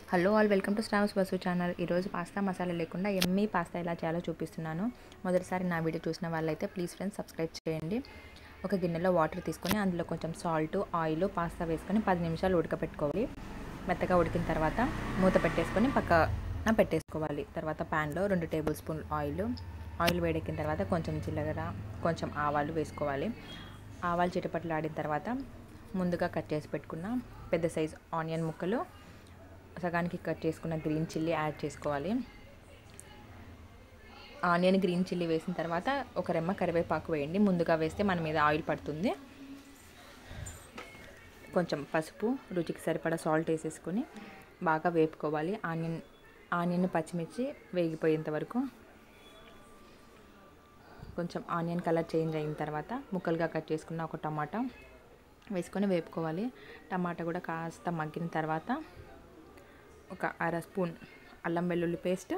hello all welcome to స్టామ్స్ బస్సు channel ఈరోజు పాస్తా మసాలా లేకుండా ఎమ్మీ పాస్తా ఎలా చేయాలో చూపిస్తున్నాను మొదటిసారి నా వీడియో చూసిన వాళ్ళైతే ప్లీజ్ ఫ్రెండ్స్ సబ్స్క్రైబ్ చేయండి ఒక గిన్నెలో వాటర్ తీసుకొని అందులో కొంచెం సాల్ట్ ఆయిల్ పాస్తా వేసుకొని పది నిమిషాలు ఉడకపెట్టుకోవాలి మెత్తగా ఉడికిన తర్వాత మూత పెట్టేసుకొని పక్కన పెట్టేసుకోవాలి తర్వాత ప్యాన్లో రెండు టేబుల్ స్పూన్ ఆయిల్ ఆయిల్ వేడెక్కిన తర్వాత కొంచెం జీలకర్ర కొంచెం ఆవాలు వేసుకోవాలి ఆవాలు చిటపట్లు ఆడిన తర్వాత ముందుగా కట్ చేసి పెట్టుకున్న పెద్ద సైజ్ ఆనియన్ ముక్కలు సగానికి కట్ చేసుకున్న గ్రీన్ చిల్లీ యాడ్ చేసుకోవాలి ఆనియన్ గ్రీన్ చిల్లీ వేసిన తర్వాత ఒక రెమ్మ కరివేపాకు వేయండి ముందుగా వేస్తే మన మీద ఆయిల్ పడుతుంది కొంచెం పసుపు రుచికి సరిపడా సాల్ట్ వేసేసుకొని బాగా వేపుకోవాలి ఆనియన్ ఆనియన్ పచ్చిమిర్చి వేగిపోయేంత వరకు కొంచెం ఆనియన్ కలర్ చేంజ్ అయిన తర్వాత ముక్కలుగా కట్ చేసుకున్న ఒక టమాటా వేసుకొని వేపుకోవాలి టమాటా కూడా కాస్త మగ్గిన తర్వాత ఒక అర స్పూన్ అల్లం వెల్లుల్లి పేస్ట్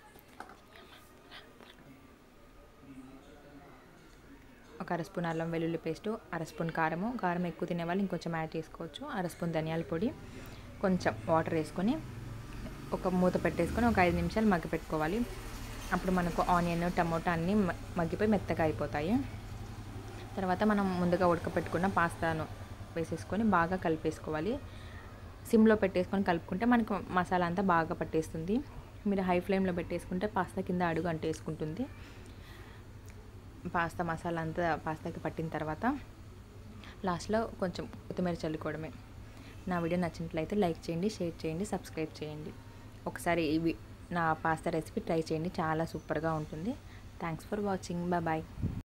ఒక అర స్పూన్ అల్లం వెల్లుల్లి పేస్ట్ అర స్పూన్ కారము కారం ఎక్కువ తినే వాళ్ళు ఇంకొంచెం యాడ్ చేసుకోవచ్చు అర స్పూన్ ధనియాల పొడి కొంచెం వాటర్ వేసుకొని ఒక మూత పెట్టేసుకొని ఒక ఐదు నిమిషాలు మగ్గి పెట్టుకోవాలి అప్పుడు మనకు ఆనియన్ టమోటా అన్నీ మగ్గిపోయి మెత్తగా అయిపోతాయి తర్వాత మనం ముందుగా ఉడకపెట్టుకున్న పాస్తాను వేసేసుకొని బాగా కలిపేసుకోవాలి సిమ్లో పెట్టేసుకొని కలుపుకుంటే మనకు మసాలా అంతా బాగా పట్టేస్తుంది మీరు హై ఫ్లేమ్లో పెట్టేసుకుంటే పాస్తా కింద అడుగు అంటేసుకుంటుంది పాస్తా మసాలా అంతా పాస్తాకి పట్టిన తర్వాత లాస్ట్లో కొంచెం కొత్తిమీర చల్లుకోవడమే నా వీడియో నచ్చినట్లయితే లైక్ చేయండి షేర్ చేయండి సబ్స్క్రైబ్ చేయండి ఒకసారి ఇవి నా పాస్తా రెసిపీ ట్రై చేయండి చాలా సూపర్గా ఉంటుంది థ్యాంక్స్ ఫర్ వాచింగ్ బాయ్